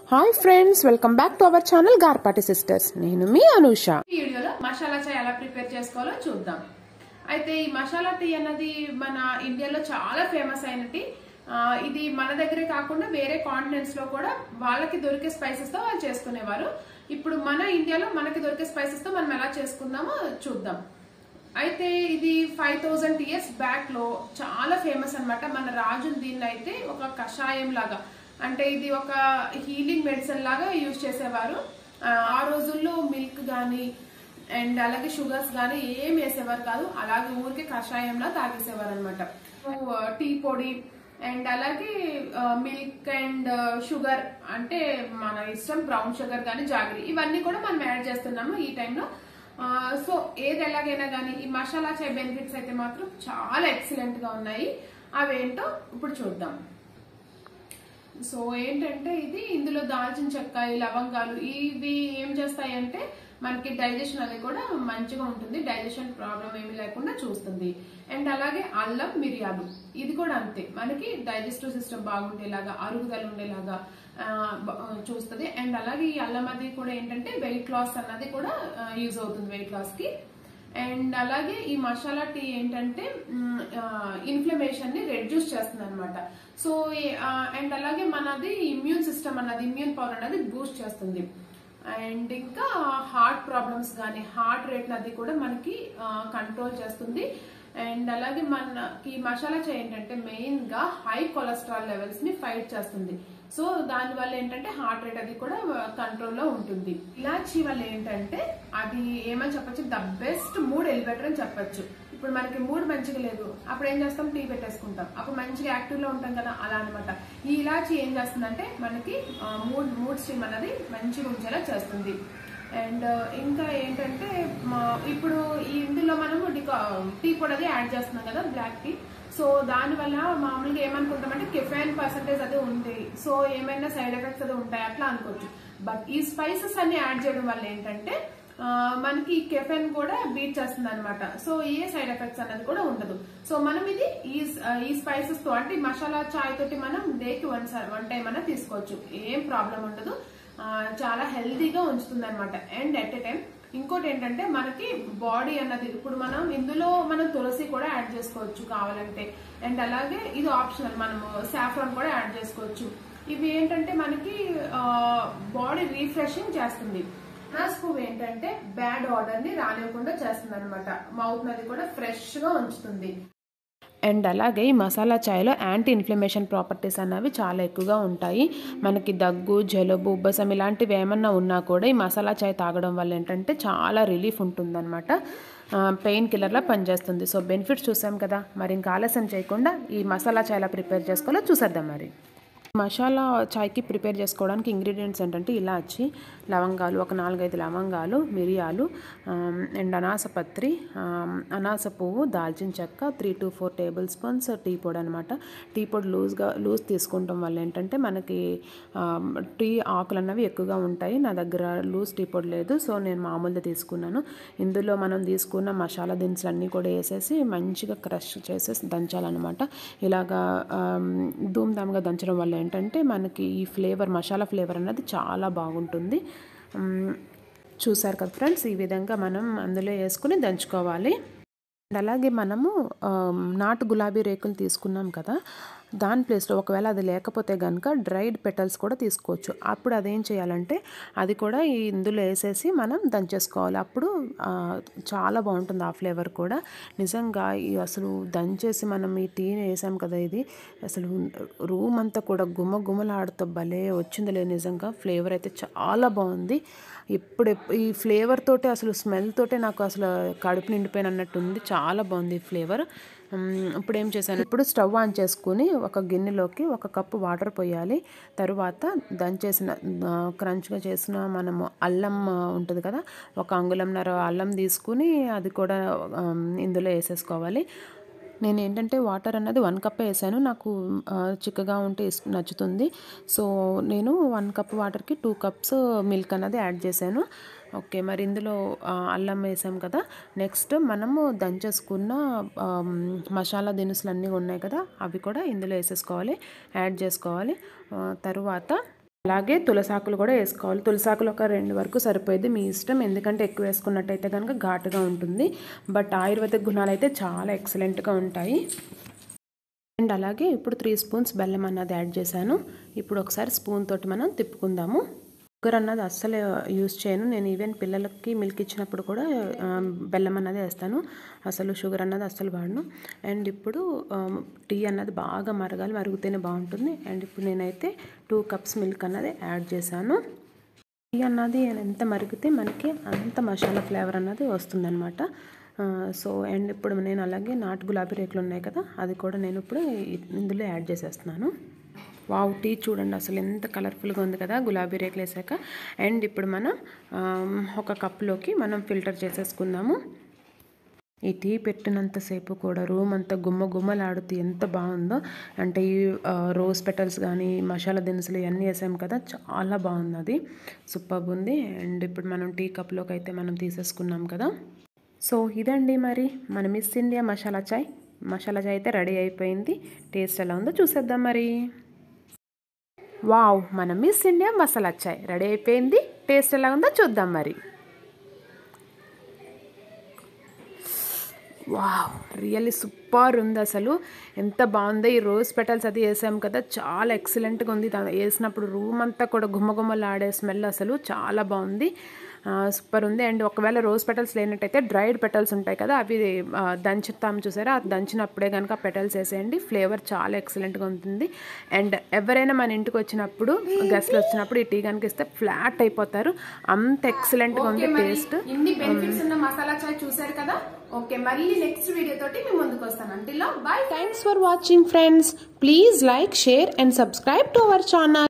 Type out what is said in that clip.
Hi friends welcome back to our channel Garpati sisters నేను మీ అనూష ఈ వీడియోలో మసాలా చాయ్ ఎలా ప్రిపేర్ చేసుకోవాలో చూద్దాం అయితే ఈ మసాలా టీ అన్నది మన ఇండియాలో చాలా ఫేమస్ అయిన టీ ఆ, ఇది మన దగ్గరే కాకుండా వేరే కాంటినెంట్స్ లో కూడా వాళ్ళకి దొరికే స్పైసెస్ తో వాళ్ళు చేసుకునేవారు ఇప్పుడు మన ఇండియాలో మనకి దొరికే స్పైసెస్ తో మనం ఎలా చేసుకుందామో చూద్దాం అయితే ఇది ఫైవ్ థౌజండ్ ఇయర్స్ బ్యాక్ లో చాలా ఫేమస్ అన్నమాట మన రాజులు దీన్ని అయితే ఒక కషాయం లాగా అంటే ఇది ఒక హీలింగ్ మెడిసిన్ లాగా యూజ్ చేసేవారు ఆ, ఆ రోజుల్లో మిల్క్ గానీ అండ్ అలాగే షుగర్స్ గానీ ఏం వేసేవారు కాదు అలాగే ఊరికే కషాయంలా తాగేసేవారు అనమాట టీ పొడి అండ్ అలాగే మిల్క్ అండ్ షుగర్ అంటే మన ఇష్టం బ్రౌన్ షుగర్ కానీ జాగరి ఇవన్నీ కూడా మనం యాడ్ చేస్తున్నాము ఈ టైంలో సో ఏది ఎలాగైనా కానీ ఈ మసాలా చాయ్ బెనిఫిట్స్ అయితే మాత్రం చాలా ఎక్సలెంట్ గా ఉన్నాయి అవేంటో ఇప్పుడు చూద్దాం సో ఏంటంటే ఇది ఇందులో దాల్చిన చెక్క ఈ లవంగాలు ఇవి ఏం చేస్తాయంటే మనకి డైజెషన్ అది కూడా మంచిగా ఉంటుంది డైజెషన్ ప్రాబ్లం ఏమీ లేకుండా చూస్తుంది అండ్ అలాగే అల్లం మిరియాలు ఇది కూడా అంతే మనకి డైజెస్టివ్ సిస్టమ్ బాగుండేలాగా అరుగుదల ఉండేలాగా ఆ, బ- చూస్తుంది అండ్ అలాగే ఈ అల్లం అది కూడా ఏంటంటే వెయిట్ లాస్ అన్నది కూడా యూజ్ అవుతుంది వెయిట్ లాస్ కి అండ్ అలాగే ఈ మసాలా టీ ఏంటంటే ఇన్ఫ్లమేషన్ ని రెడ్యూస్ చేస్తుంది అనమాట సో అండ్ అలాగే మనది ఇమ్యూన్ సిస్టమ్ అన్నది ఇమ్యూన్ పవర్ అనేది బూస్ట్ చేస్తుంది అండ్ ఇంకా హార్ట్ ప్రాబ్లమ్స్ కానీ హార్ట్ రేట్ అది కూడా మనకి కంట్రోల్ చేస్తుంది అండ్ అలాగే మనకి మసాలా చాయ్ ఏంటంటే మెయిన్ గా హై కొలెస్ట్రాల్ లెవెల్స్ ని ఫైట్ చేస్తుంది సో దాని వల్ల ఏంటంటే హార్ట్ రేట్ అది కూడా కంట్రోల్లో ఉంటుంది ఇలాచీ వల్ల ఏంటంటే అది ఏమని చెప్పొచ్చు ద బెస్ట్ మూడ్ ఎలివేటర్ అని చెప్పొచ్చు ఇప్పుడు మనకి మూడ్ మంచిగా లేదు అప్పుడు ఏం చేస్తాం టీ పెట్టేసుకుంటాం అప్పుడు మంచిగా యాక్టివ్ లో ఉంటాం కదా అలా అనమాట ఈ ఇలాచీ ఏం చేస్తుందంటే మనకి మూడ్ మూడ్ స్ట్రీమ్ అనేది మంచిగా ఉంచేలా చేస్తుంది అండ్ ఇంకా ఏంటంటే మా- ఇప్పుడు ఈ ఇందులో మనము డికా- టీ పొడి అది యాడ్ చేస్తున్నాం కదా బ్లాక్ టీ సో దాని వల్ల మామూలుగా ఏమనుకుంటామంటే కెఫైన్ పర్సంటేజ్ అది ఉంది సో ఏమైనా సైడ్ ఎఫెక్ట్స్ అది ఉంటాయి అట్లా అనుకోవచ్చు బట్ ఈ స్పైసెస్ అన్ని యాడ్ చేయడం వల్ల ఏంటంటే ఆ, మనకి కెఫెన్ కూడా బీట్ చేస్తుంది అనమాట సో ఏ సైడ్ ఎఫెక్ట్స్ అన్నది కూడా ఉండదు సో మనం ఇది ఈ ఈ స్పైసెస్ తో అంటే ఈ మసాలా చాయ్ తోటి మనం డేకి వన్ వన్ టైం అన్న తీసుకోవచ్చు ఏం ప్రాబ్లం ఉండదు ఆ, చాలా హెల్తీగా ఉంచుతుంది అనమాట అండ్ ఎట్ ఎ టైం ఇంకోటి ఏంటంటే మనకి బాడీ అన్నది ఇప్పుడు మనం ఇందులో మనం తులసి కూడా యాడ్ చేసుకోవచ్చు కావాలంటే అండ్ అలాగే ఇది ఆప్షనల్ మనము సాఫ్రాన్ కూడా యాడ్ చేసుకోవచ్చు ఇవి ఏంటంటే మనకి బాడీ రీఫ్రెషింగ్ చేస్తుంది అనాస్ పువ్వు ఏంటంటే బ్యాడ్ ఆర్డర్ ని రానివ్వకుండా చేస్తుంది అనమాట మౌత్ నది కూడా ఫ్రెష్ గా ఉంచుతుంది అండ్ అలాగే ఈ మసాలా చాయ్లో యాంటీ ఇన్ఫ్లమేషన్ ప్రాపర్టీస్ అన్నవి చాలా ఎక్కువగా ఉంటాయి మనకి దగ్గు జలుబు ఉబ్బసం ఇలాంటివి ఏమన్నా ఉన్నా కూడా ఈ మసాలా చాయ్ తాగడం వల్ల ఏంటంటే చాలా రిలీఫ్ ఉంటుందన్నమాట పెయిన్ కిల్లర్లా పనిచేస్తుంది సో బెనిఫిట్స్ చూసాం కదా మరి ఇంకా ఆలస్యం చేయకుండా ఈ మసాలా చాయ్లా ప్రిపేర్ చేసుకోవాలో చూసేద్దాం మరి మసాలా చాయ్కి ప్రిపేర్ చేసుకోవడానికి ఇంగ్రీడియంట్స్ ఏంటంటే ఇలాచి లవంగాలు ఒక నాలుగైదు లవంగాలు మిరియాలు ఆమ్, అండ్ అనాస పత్రి ఆమ్, అనాస పువ్వు దాల్చిన చెక్క three to four tablespoons tea పొడి అనమాట టీ పొడి లూజ్గా లూజ్ తీసుకుంటాం వల్ల ఏంటంటే మనకి ఆమ్, టీ ఆకులు అన్నవి ఎక్కువగా ఉంటాయి నా దగ్గర లూజ్ టీ పొడి లేదు సో నేను మామూలుగా తీసుకున్నాను ఇందులో మనం తీసుకున్న మసాలా దినుసులు అన్నీ కూడా వేసేసి మంచిగా క్రష్ చేసేసి దంచాలన్నమాట ఇలాగా ఆమ్, ధూమ్ ధామ్గా దంచడం వల్ల ఏంటంటే మనకి ఈ ఫ్లేవర్ మసాలా ఫ్లేవర్ అన్నది చాలా బాగుంటుంది మ్, చూసారు కదా ఫ్రెండ్స్ ఈ విధంగా మనం అందులో వేసుకుని దంచుకోవాలి అండ్ అలాగే మనము ఆమ్, నాటు గులాబీ రేకులు తీసుకున్నాం కదా దాని ప్లేస్లో ఒకవేళ అది లేకపోతే కనుక డ్రైడ్ పెటల్స్ కూడా తీసుకోవచ్చు అప్పుడు అదేం చేయాలంటే అది కూడా ఈ ఇందులో వేసేసి మనం దంచేసుకోవాలి అప్పుడు ఆ, చాలా బాగుంటుంది ఆ ఫ్లేవర్ కూడా నిజంగా ఈ అసలు దంచేసి మనం ఈ టీని వేసాం కదా ఇది అసలు రూమ్ అంతా కూడా గుమ్మ గుమ్మలాడుతూ భలే వచ్చిందిలే నిజంగా ఫ్లేవర్ అయితే చాలా బాగుంది ఇప్పుడు ఈ ఫ్లేవర్ తోటే అసలు స్మెల్ తోటే నాకు అసలు కడుపు నిండిపోయిన అన్నట్టు ఉంది చాలా బాగుంది ఈ ఫ్లేవర్ ఇప్పుడు ఏం చేశాను ఇప్పుడు స్టవ్ ఆన్ చేసుకుని ఒక గిన్నెలోకి ఒక కప్పు వాటర్ పోయాలి తరువాత దంచేసిన ఆ, క్రంచ్గా చేసిన మనము అల్లం ఆ, ఉంటుంది కదా ఒక అంగుళంన్నర అల్లం తీసుకుని అది కూడా ఆ, ఇందులో వేసేసుకోవాలి నేను ఏంటంటే వాటర్ అన్నది వన్ కప్ వేసాను నాకు ఆ, చిక్కగా ఉంటే ఇస్- నచ్చుతుంది సో నేను వన్ కప్ వాటర్కి టూ కప్స్ మిల్క్ అన్నది యాడ్ చేశాను ఓకే మరి ఇందులో ఆ, అల్లం వేసాం కదా నెక్స్ట్ మనము దంచేసుకున్న ఆమ్, మసాలా దినుసులు అన్నీ ఉన్నాయి కదా అవి కూడా ఇందులో వేసేసుకోవాలి యాడ్ చేసుకోవాలి ఆ, తరువాత అలాగే తులసాకులు కూడా వేసుకోవాలి తులసాకులు ఒక రెండు వరకు సరిపోయేది మీ ఇష్టం ఎందుకంటే ఎక్కువ వేసుకున్నట్టయితే కనుక ఘాటుగా ఉంటుంది బట్ ఆయుర్వేదిక్ గుణాలు అయితే చాలా ఎక్సలెంట్గా ఉంటాయి అండ్ అలాగే ఇప్పుడు త్రీ స్పూన్స్ బెల్లం అన్నది యాడ్ చేశాను ఇప్పుడు ఒకసారి స్పూన్ తోటి మనం తిప్పుకుందాము షుగర్ అన్నది అస్సలు యూస్ చేయను నేను ఈవెన్ పిల్లలకి మిల్క్ ఇచ్చినప్పుడు కూడా ఆ, బెల్లం అన్నది వేస్తాను అసలు షుగర్ అన్నది అస్సలు వాడను అండ్ ఇప్పుడు ఆ, టీ అన్నది బాగా మరగాలి మరుగుతేనే బాగుంటుంది అండ్ ఇప్పుడు నేనైతే టూ కప్స్ మిల్క్ అన్నది యాడ్ చేశాను టీ అన్నది ఎంత మరిగితే మనకి అంత మసాలా ఫ్లేవర్ అన్నది వస్తుందన్నమాట ఆ, సో అండ్ ఇప్పుడు నేను అలాగే నాటు గులాబీ రేకులు ఉన్నాయి కదా అది కూడా నేను ఇప్పుడు ఇ- ఇందులో యాడ్ చేసేస్తున్నాను వావ్ టీ చూడండి అసలు ఎంత కలర్ఫుల్గా ఉంది కదా గులాబీ రేకులు వేసాక అండ్ ఇప్పుడు మనం ఆమ్, ఒక కప్లోకి మనం ఫిల్టర్ చేసేసుకుందాము ఈ టీ పెట్టినంతసేపు కూడా రూమ్ అంతా గుమ్మ గుమ్మలాడుతూ ఎంత బాగుందో అంటే ఈ ఆ, రోజ్ పెటల్స్ కానీ మసాలా దినుసులు ఇవన్నీ వేసాం కదా చాలా బాగుంది అది సూపర్ ఉంది అండ్ ఇప్పుడు మనం టీ కప్లోకి అయితే మనం తీసేసుకున్నాం కదా సో ఇదండి మరి మన మిస్ ఇండియా మసాలా చాయ్ మసాలా చాయ్ అయితే రెడీ అయిపోయింది టేస్ట్ ఎలా ఉందో చూసేద్దాం మరి వావ్ మన Miss India masala chai ready అయిపోయింది టేస్ట్ ఎలా ఉందో చూద్దాం మరి వావ్ రియల్లీ సూపర్ ఉంది అసలు ఎంత బాగుందో ఈ రోజ్ పెటల్స్ అది వేసాం కదా చాలా ఎక్సలెంట్గా ఉంది దా- వేసినప్పుడు రూమ్ అంతా కూడా గుమ్మగుమ్మలాడే స్మెల్ అసలు చాలా బాగుంది సూపర్ ఉంది అండ్ ఒకవేళ రోజ్ పెటల్స్ లేనట్టయితే డ్రైడ్ పెటల్స్ ఉంటాయి కదా అవి ఆ, దంచుతాం చూసారా అది దంచినప్పుడే కనుక పెటల్స్ వేసేయండి ఫ్లేవర్ చాలా ఎక్సలెంట్గా ఉంటుంది అండ్ ఎవరైనా మన ఇంటికి వచ్చినప్పుడు గెస్ట్లు వచ్చినప్పుడు ఈ టీ కనుక ఇస్తే ఫ్లాట్ అయిపోతారు అంత ఎక్సలెంట్గా ఉంది ఓకే మరి టేస్ట్ ఇన్ని బెనిఫిట్స్ ఉన్న మసాలా చాయ్ చూసారు కదా ఓకే మళ్ళీ నెక్స్ట్ వీడియో తోటి మీ ముందుకు వస్తాను అంటిలో bye Thanks for watching friends. Please like, share and subscribe to our channel.